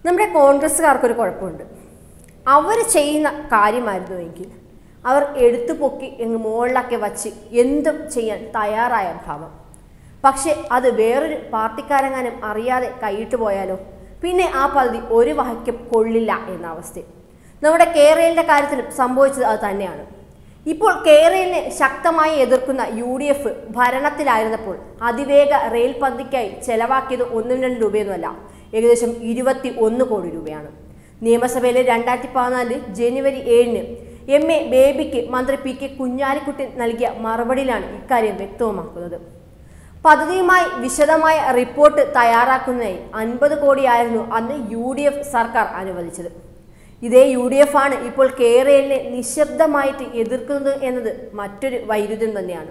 നമ്മുടെ കോൺഗ്രസ്സുകാർക്കൊരു കുഴപ്പമുണ്ട് അവർ ചെയ്യുന്ന കാര്യമായിരുന്നുവെങ്കിൽ അവർ എടുത്തു പൊക്കി എങ്ങ് മുകളിലൊക്കെ വച്ച് എന്തും ചെയ്യാൻ തയ്യാറായ ഭാവം പക്ഷേ അത് വേറൊരു പാർട്ടിക്കാരെങ്ങാനും അറിയാതെ കൈയിട്ട് പോയാലോ പിന്നെ ആ പദ്ധതി ഒരു വഹയ്ക്കും കൊള്ളില്ല എന്ന അവസ്ഥ നമ്മുടെ കേരളയുടെ കാര്യത്തിലും സംഭവിച്ചത് അത് തന്നെയാണ് ഇപ്പോൾ കേരളിനെ ശക്തമായി എതിർക്കുന്ന യു ഡി എഫ് ഭരണത്തിലായിരുന്നപ്പോൾ അതിവേഗ റെയിൽ പദ്ധതിക്കായി ചെലവാക്കിയത് ഒന്നും രണ്ട് രൂപയൊന്നുമല്ല ഏകദേശം ഇരുപത്തി ഒന്ന് കോടി രൂപയാണ് നിയമസഭയിലെ രണ്ടായിരത്തി പതിനാല് ജനുവരി ഏഴിന് എം എ ബേബിക്ക് മന്ത്രി പി കെ കുഞ്ഞാലിക്കുട്ടി നൽകിയ മറുപടിയിലാണ് ഇക്കാര്യം വ്യക്തമാക്കുന്നത് പദ്ധതിയുമായി വിശദമായ റിപ്പോർട്ട് തയ്യാറാക്കുന്നതിനായി അൻപത് കോടിയായിരുന്നു അന്ന് യു ഡി എഫ് സർക്കാർ അനുവദിച്ചത് ഇതേ യു ഡി എഫ് ആണ് ഇപ്പോൾ കേരളിനെ നിശബ്ദമായിട്ട് എതിർക്കുന്നത് എന്നത് മറ്റൊരു വൈരുദ്ധ്യം തന്നെയാണ്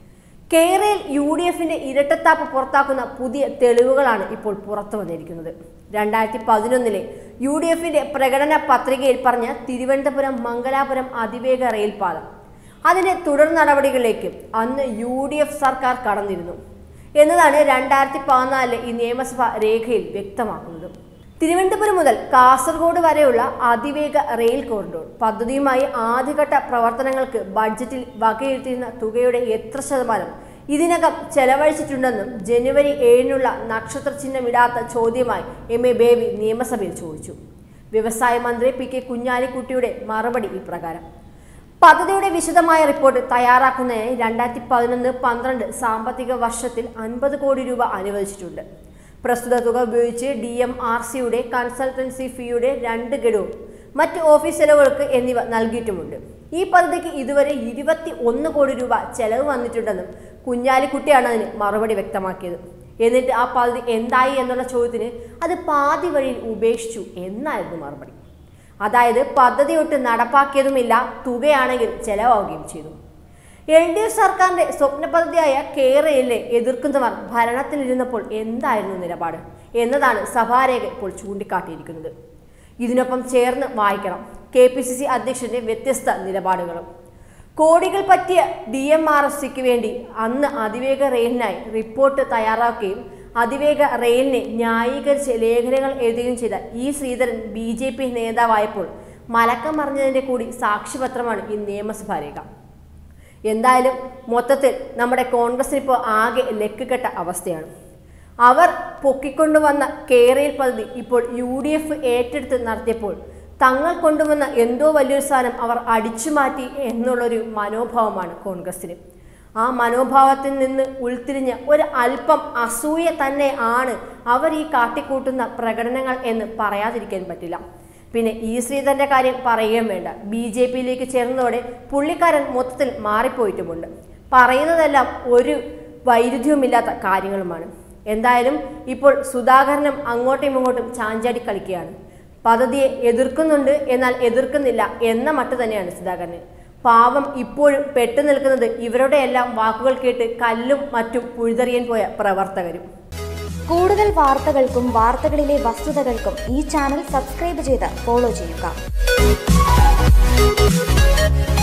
കേരളയിൽ യു ഡി എഫിന്റെ ഇരട്ടത്താപ്പ് പുറത്താക്കുന്ന പുതിയ തെളിവുകളാണ് ഇപ്പോൾ പുറത്തു വന്നിരിക്കുന്നത് രണ്ടായിരത്തി പതിനൊന്നിലെ യു ഡി എഫിന്റെ പ്രകടന പത്രികയിൽ പറഞ്ഞ തിരുവനന്തപുരം മംഗലാപുരം അതിവേഗ റെയിൽപാത അതിന്റെ തുടർ നടപടികളിലേക്ക് അന്ന് യു ഡി എഫ് സർക്കാർ കടന്നിരുന്നു എന്നതാണ് രണ്ടായിരത്തി പതിനാലിലെ ഈ നിയമസഭാ രേഖയിൽ വ്യക്തമാക്കുന്നത് തിരുവനന്തപുരം മുതൽ കാസർഗോഡ് വരെയുള്ള അതിവേഗ റെയിൽ കോറിഡോർ പദ്ധതിയുമായി ആദ്യഘട്ട പ്രവർത്തനങ്ങൾക്ക് ബഡ്ജറ്റിൽ വകയിരുത്തിയിരുന്ന തുകയുടെ എത്ര ശതമാനം ഇതിനകം ചെലവഴിച്ചിട്ടുണ്ടെന്നും ജനുവരി ഏഴിനുള്ള നക്ഷത്ര ചിഹ്നമിടാത്ത ചോദ്യമായി എം എ ബേബി നിയമസഭയിൽ ചോദിച്ചു വ്യവസായ മന്ത്രി പി കെ കുഞ്ഞാലിക്കുട്ടിയുടെ മറുപടി ഇപ്രകാരം പദ്ധതിയുടെ വിശദമായ റിപ്പോർട്ട് തയ്യാറാക്കുന്നതിന് രണ്ടായിരത്തി പതിനൊന്ന് പന്ത്രണ്ട് സാമ്പത്തിക വർഷത്തിൽ അൻപത് കോടി രൂപ അനുവദിച്ചിട്ടുണ്ട് പ്രസ്തുത തുക ഉപയോഗിച്ച് ഡി എം ആർ സിയുടെ കൺസൾട്ടൻസി ഫീയുടെ രണ്ട് ഗഡുവും മറ്റ് ഓഫീസ് ചെലവുകൾക്ക് എന്നിവ നൽകിയിട്ടുമുണ്ട് ഈ പദ്ധതിക്ക് ഇതുവരെ ഇരുപത്തി ഒന്ന് കോടി രൂപ ചെലവ് വന്നിട്ടുണ്ടെന്നും കുഞ്ഞാലിക്കുട്ടിയാണ് അതിന് മറുപടി വ്യക്തമാക്കിയത് എന്നിട്ട് ആ പദ്ധതി എന്തായി എന്നുള്ള ചോദ്യത്തിന് അത് പാതി വഴിയിൽ ഉപേക്ഷിച്ചു എന്നായിരുന്നു മറുപടി അതായത് പദ്ധതി ഒട്ട് നടപ്പാക്കിയതുമില്ല തുകയാണെങ്കിൽ ചെലവാവുകയും ചെയ്തു എൽ ഡി എഫ് സർക്കാരിന്റെ സ്വപ്ന പദ്ധതിയായ കേരളയിലെ എതിർക്കുന്നവർ ഭരണത്തിലിരുന്നപ്പോൾ എന്തായിരുന്നു നിലപാട് എന്നതാണ് സഭാരേഖ ഇപ്പോൾ ചൂണ്ടിക്കാട്ടിയിരിക്കുന്നത് ഇതിനൊപ്പം ചേർന്ന് വായിക്കണം കെ പി സി സി അധ്യക്ഷന്റെ വ്യത്യസ്ത നിലപാടുകളും കോടികൾ പറ്റിയ ഡി എം ആർ എഫ് സിക്ക് വേണ്ടി അന്ന് അതിവേഗ റെയിലിനായി റിപ്പോർട്ട് തയ്യാറാക്കുകയും അതിവേഗ റെയിലിനെ ന്യായീകരിച്ച് ലേഖനങ്ങൾ എഴുതുകയും ചെയ്ത E Sreedharan B J P നേതാവായപ്പോൾ മലക്കം മറിഞ്ഞതിൻ്റെ കൂടി സാക്ഷ്യപത്രമാണ് ഈ നിയമസഭാ രേഖ എന്തായാലും മൊത്തത്തിൽ നമ്മുടെ കോൺഗ്രസിന് ഇപ്പോൾ ആകെ ലക്കുകെട്ട അവസ്ഥയാണ് അവർ പൊക്കിക്കൊണ്ടുവന്ന കേരയിൽ പദ്ധതി ഇപ്പോൾ യു ഡി എഫ് ഏറ്റെടുത്ത് നടത്തിയപ്പോൾ തങ്ങൾ കൊണ്ടുവന്ന എന്തോ വലിയൊരു സാധനം അവർ അടിച്ചു മാറ്റി എന്നുള്ളൊരു മനോഭാവമാണ് കോൺഗ്രസിന് ആ മനോഭാവത്തിൽ നിന്ന് ഉൾത്തിരിഞ്ഞ ഒരു അല്പം അസൂയ തന്നെ ആണ് അവർ ഈ കാട്ടിക്കൂട്ടുന്ന പ്രകടനങ്ങൾ എന്ന് പറയാതിരിക്കാൻ പറ്റില്ല പിന്നെ ഈ ശ്രീധരന്റെ കാര്യം പറയുകയും വേണ്ട ബി ജെ പിയിലേക്ക് ചേർന്നതോടെ പുള്ളിക്കാരൻ മൊത്തത്തിൽ മാറിപ്പോയിട്ടുമുണ്ട് പറയുന്നതെല്ലാം ഒരു വൈരുദ്ധ്യവുമില്ലാത്ത കാര്യങ്ങളുമാണ് എന്തായാലും ഇപ്പോൾ സുധാകരനും അങ്ങോട്ടും ഇങ്ങോട്ടും ചാഞ്ചാടി കളിക്കുകയാണ് പദ്ധതിയെ എതിർക്കുന്നുണ്ട് എന്നാൽ എതിർക്കുന്നില്ല എന്ന മട്ട് തന്നെയാണ് സുധാകരന് പാവം ഇപ്പോഴും പെട്ടു നിൽക്കുന്നത് ഇവരുടെ എല്ലാം വാക്കുകൾ കേട്ട് കല്ലും മറ്റും പുഴുതെറിയാൻ പോയ പ്രവർത്തകരും കൂടുതൽ വാർത്തകൾക്കും വാർത്തകളിലെ വസ്തുതകൾക്കും ഈ ചാനൽ സബ്സ്ക്രൈബ് ചെയ്ത് ഫോളോ ചെയ്യുക